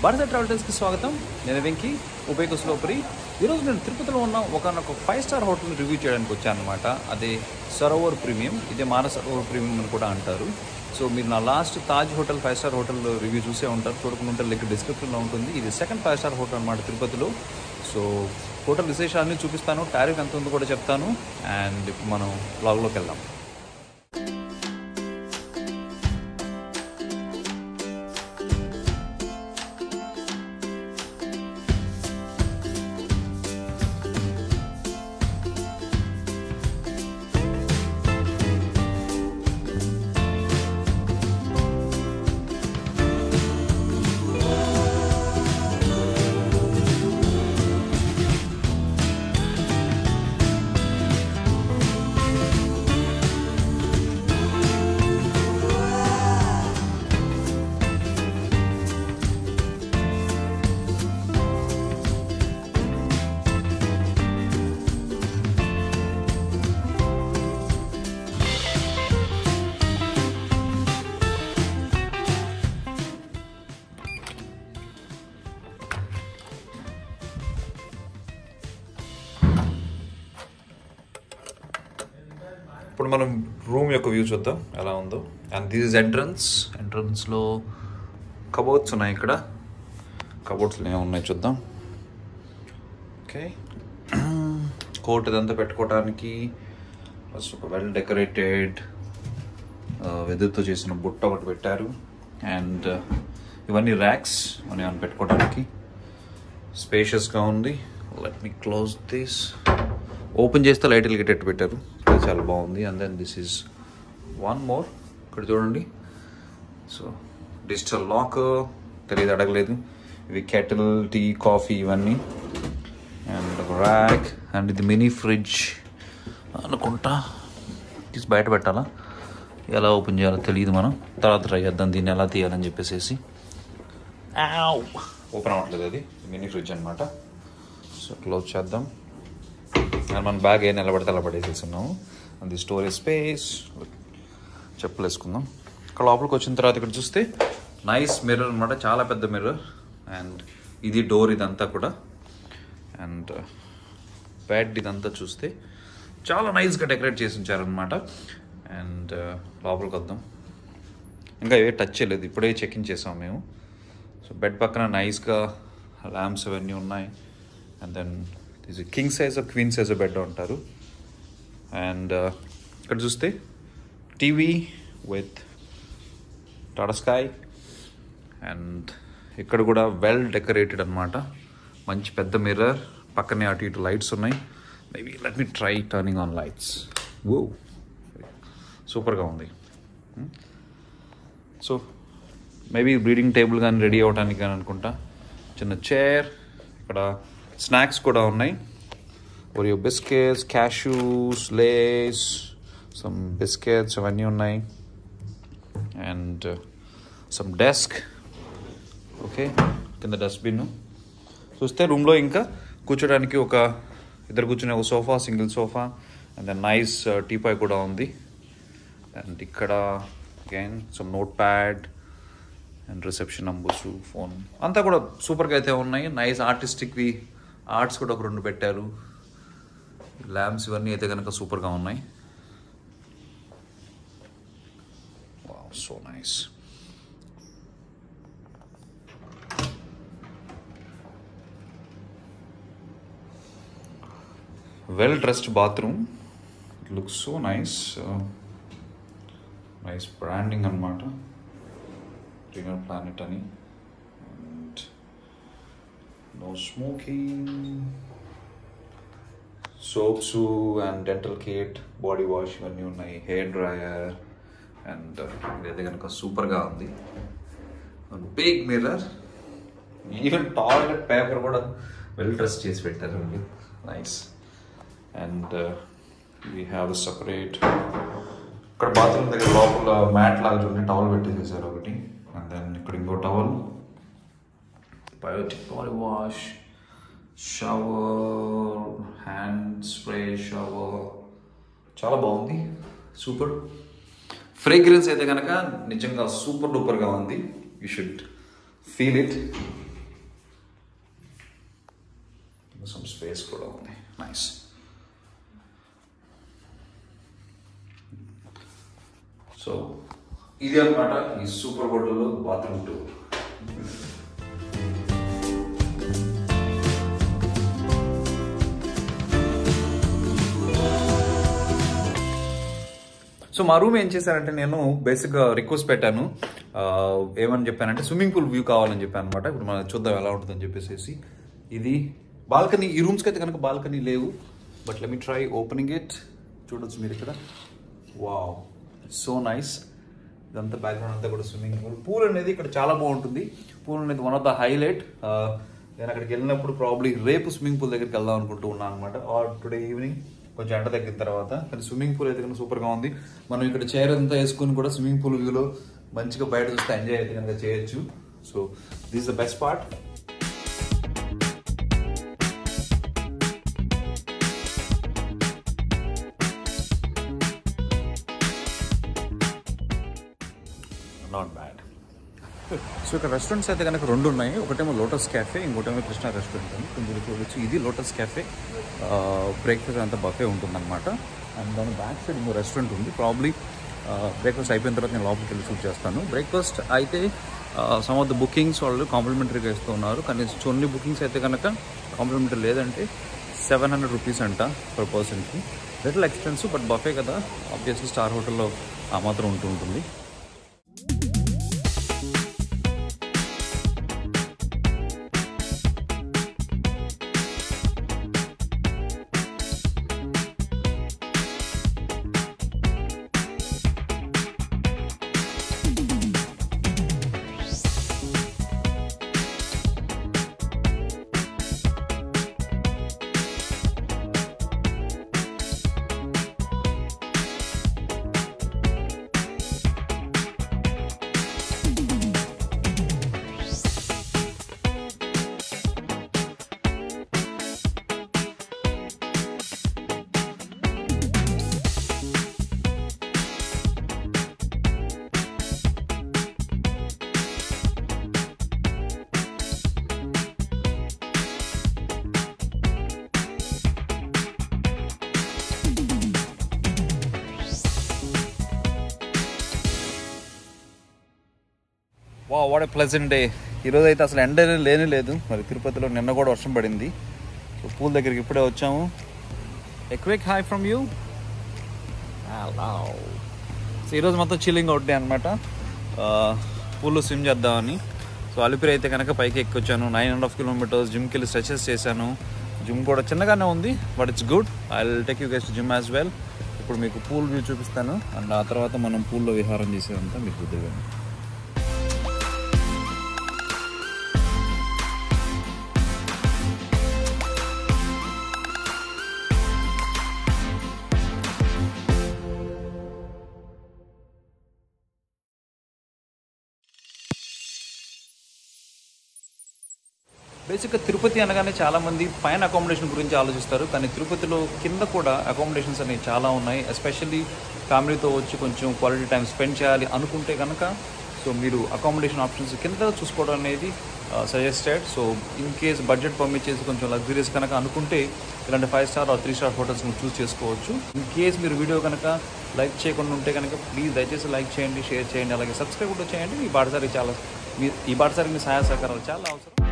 భారత ట్రావెల్స్కి స్వాగతం నేను వెంకీ ఉభయ కుశలోపరి ఈరోజు నేను తిరుపతిలో ఉన్న ఒక ఫైవ్ స్టార్ హోటల్ని రివ్యూ చేయడానికి వచ్చాను అనమాట అదే సరోవర్ ప్రీమియం ఇదే మానస సరోవర్ ప్రీమియం అని కూడా అంటారు సో మీరు నా last Taj hotel five star hotel review చూసే ఉంటారు చూడకుండా ఉంటే లింక్ డిస్క్రిప్షన్లో ఉంటుంది ఇది సెకండ్ ఫైవ్ స్టార్ హోటల్ అనమాట తిరుపతిలో సో హోటల్ విశేషాన్ని చూపిస్తాను టారిఫ్ ఎంత ఉందో కూడా చెప్తాను అండ్ ఇప్పుడు మనం బ్లాగ్లోకి వెళ్దాం ఇప్పుడు మనం రూమ్ యొక్క వ్యూ చూద్దాం ఎలా ఉందో అండ్ దిస్ ఇస్ ఎంట్రన్స్ ఎంట్రన్స్లో కబోర్డ్స్ ఉన్నాయి ఇక్కడ కబోర్డ్స్లో ఏమున్నాయి చూద్దాం ఓకే కోట్ ఇదంతా పెట్టుకోవడానికి ఫస్ట్ ఒక వెల్ డెకరేటెడ్ వెదురుతో చేసిన బుట్ట ఒకటి పెట్టారు అండ్ ఇవన్నీ ర్యాక్స్ అని ఏమైనా పెట్టుకోవడానికి స్పేషియస్గా ఉంది let me close this open చేస్తే లైట్ వెలిగేటట్టు పెట్టారు అది చాలా బాగుంది and then this is one more ఇక్కడ చూడండి సో డిజిటల్ లాక్ తెలియదు అడగలేదు ఇవి కెటిల్ టీ కాఫీ ఇవన్నీ అండ్ ఒక ర్యాక్ అండ్ ఇది మినీ ఫ్రిడ్జ్ అనుకుంటా తీసి బయట పెట్టాలా ఎలా ఓపెన్ చేయాలో తెలియదు మనం తర్వాత ట్రై చేద్దాం దీన్ని ఎలా తీయాలని చెప్పేసి ఓపెన్ అవ్వట్లేదు అది మినీ ఫ్రిడ్జ్ అనమాట సో క్లోజ్ చేద్దాం అండ్ మన బ్యాగ్ ఏ నిలబడితే అలా పడేసేస్తున్నాము అది స్టోరేజ్ స్పేస్ చెప్పులు వేసుకుందాం ఇక్కడ లోపలికి వచ్చిన తర్వాత ఇక్కడ చూస్తే నైస్ మిర్రర్ అనమాట చాలా పెద్ద మిర్రర్ అండ్ ఇది డోర్ ఇదంతా కూడా అండ్ బెడ్ ఇదంతా చూస్తే చాలా నైస్గా డెకరేట్ చేసి ఉంచారనమాట అండ్ లోపలికి వద్దాం ఇంకా ఏ టచ్ చేయలేదు ఇప్పుడే చెక్ ఇన్ చేసాం మేము సో బెడ్ పక్కన నైస్గా ల్యాంప్స్ అవన్నీ ఉన్నాయి అండ్ దెన్ ఇది king size queen size bed ఉంటారు అండ్ ఇక్కడ చూస్తే TV with Tata sky and ఇక్కడ కూడా వెల్ డెకరేటెడ్ అనమాట మంచి పెద్ద మిర్రర్ పక్కనే అటు ఇటు లైట్స్ ఉన్నాయి maybe let me try turning on lights oh సూపర్గా ఉంది సో మేబీ బ్రీడింగ్ టేబుల్ కానీ రెడీ అవ్వడానికి కానీ అనుకుంటా చిన్న చైర్ ఇక్కడ స్నాక్స్ కూడా ఉన్నాయి Oreo biscuits cashews Lays some biscuits అవన్నీ ఉన్నాయి అండ్ సమ్ డెస్క్ ఓకే కింద డస్ట్బిన్ చూస్తే రూమ్లో ఇంకా కూర్చోడానికి ఒక ఇద్దరు కూర్చునే ఒక sofa single sofa and then nice teapoy కూడా ఉంది అండ్ ఇక్కడ again some note pad and reception numbers phone అంతా కూడా సూపర్గా అయితే ఉన్నాయి నైస్ ఆర్టిస్టిక్వి ఆర్ట్స్ కూడా ఒక రెండు పెట్టారు ల్యాంప్స్ ఇవన్నీ అయితే కనుక సూపర్గా ఉన్నాయి so nice well dressed bathroom it looks so nice nice branding అనమాట గ్రీనర్ ప్లానెట్ అని and no smoking soaps and dental kit body wash ఇవన్నీ ఉన్నాయి హెయిర్ డ్రయర్ అండ్ ఇదైతే కనుక సూపర్గా ఉంది big mirror even toilet paper కూడా వెల్ డ్రెస్ చేసి పెట్టారు nice and we have separate ఇక్కడ బాత్రూమ్ దగ్గర లోపల మ్యాట్ లాగా చూడండి టవల్ పెట్టేసేసారు ఒకటి అండ్ దెన్ ఇక్కడ ఇంకో towel Biotique body wash shower hand spray shower చాలా బాగుంది సూపర్ ఫ్రేగ్రెన్స్ అయితే కనుక నిజంగా సూపర్ డూపర్గా ఉంది you should feel it some space కూడా ఉంది నైస్ సో ఇది అన్నమాట ఈ సూపర్ హోటల్లో బాత్రూమ్ టూర్ సో మా రూమ్ ఏం చేశానంటే నేను బేసిక్గా రిక్వెస్ట్ పెట్టాను ఆ, ఏమని చెప్పానంటే స్విమ్మింగ్ పూల్ వ్యూ కావాలని చెప్పాను అనమాట ఇప్పుడు మనం చూద్దాం ఎలా ఉంటుందని చెప్పేసి ఇది బాల్కనీ ఈ రూమ్స్కి అయితే కనుక బాల్కనీ లేవు but let me try opening it చూడొచ్చు మీరు ఇక్కడ వావ్ సో నైస్ ఇదంతా బ్యాక్గ్రౌండ్ అంతా కూడా స్విమ్మింగ్ పూల్ పూల్ అనేది ఇక్కడ చాలా బాగుంటుంది పూల్ అనేది వన్ ఆఫ్ ద హైలైట్ నేను అక్కడికి వెళ్ళినప్పుడు ప్రాబ్లీ రేపు స్విమ్మింగ్ పూల్ దగ్గరికి వెళ్దాం అనుకుంటూ ఉన్నాను అనమాట ఆర్ టుడే ఈవినింగ్ కొంచెం ఎండ తగ్గిన తర్వాత కానీ స్విమ్మింగ్ పూల్ అయితే కనుక సూపర్గా ఉంది మనం ఇక్కడ చైర్ అంతా వేసుకుని కూడా స్విమ్మింగ్ పూల్ వ్యూలో మంచిగా బయట చూస్తే ఎంజాయ్ అయితే కనుక చేయొచ్చు so this the best part not bad so ఇక్కడ రెస్టారెంట్స్ అయితే కనుక రెండు ఉన్నాయి ఒకటేమో లోటస్ క్యాఫే ఇంకోటేమో కృష్ణ రెస్టారెంట్ అని కొంచెం చూడొచ్చు ఇది లోటస్ క్యాఫే బ్రేక్ఫాస్ట్ అంతా బఫే ఉంటుందన్నమాట అండ్ దాని బ్యాక్ సైడ్ ఇంకో రెస్టారెంట్ ఉంది ప్రాబ్లీ బ్రేక్ఫాస్ట్ అయిపోయిన తర్వాత నేను లోపలికి వెళ్ళి షూట్ చేస్తాను బ్రేక్ఫాస్ట్ అయితే సమ్ ఆఫ్ ద బుకింగ్స్ వాళ్ళు కాంప్లిమెంటరీగా ఇస్తూ ఉన్నారు కానీ కొన్ని బుకింగ్స్ అయితే కనుక కాంప్లిమెంటరీ లేదంటే సెవెన్ హండ్రెడ్ రూపీస్ అంట పర్ పర్సన్కి లిటిల్ ఎక్స్పెన్సివ్ బట్ బఫే కదా ఆబ్వియస్లీ స్టార్ హోటల్లో ఆ మాత్రం ఉంటూ ఉంటుంది వా వాట్ ఎ ప్లెజెంట్ డే ఈరోజు అయితే అసలు ఎండ లేనే లేదు మరి తిరుపతిలో నిన్న కూడా వర్షం పడింది సో పూల్ దగ్గరికి ఇప్పుడే వచ్చాము a quick hi from you so ఈరోజు మొత్తం చిల్లింగ్ అవుట్ డే అనమాట పూల్లో స్విమ్ చేద్దామని సో అలిపిరి అయితే కనుక పైకి ఎక్కొచ్చాను నైన్ అండ్ హాఫ్ కిలోమీటర్స్ జిమ్కి వెళ్ళి స్ట్రెచెస్ చేశాను జిమ్ కూడా చిన్నగానే ఉంది but it's good I will take you guest gym as well ఇప్పుడు మీకు పూల్ వ్యూ చూపిస్తాను అండ్ ఆ తర్వాత మనం పూల్లో విహారం చేసేదంతా మీకు చూద్దాం బేసిక్గా తిరుపతి అనగానే చాలామంది పైన అకామిడేషన్ గురించి ఆలోచిస్తారు కానీ తిరుపతిలో కింద కూడా అకామిడేషన్స్ అనేవి చాలా ఉన్నాయి ఎస్పెషల్లీ ఫ్యామిలీతో వచ్చి కొంచెం క్వాలిటీ టైం స్పెండ్ చేయాలి అనుకుంటే కనుక సో మీరు అకామిడేషన్ ఆప్షన్స్ కింద చూసుకోవడం అనేది suggested so in case budget permit చేసి కొంచెం లగ్జరీస్ కనుక అనుకుంటే ఇలాంటి five star or three star hotels మీరు చూస్ చేసుకోవచ్చు ఇన్ కేస్ మీరు వీడియో కనుక లైక్ చేయకుండా ఉంటే కనుక ప్లీజ్ దయచేసి లైక్ చేయండి షేర్ చేయండి అలాగే సబ్స్క్రైబ్ కూడా చేయండి ఈ బాటసారి చాలా మీ ఈ బాటసారికి మీ సహాయ సహకారాలు చాలా అవసరం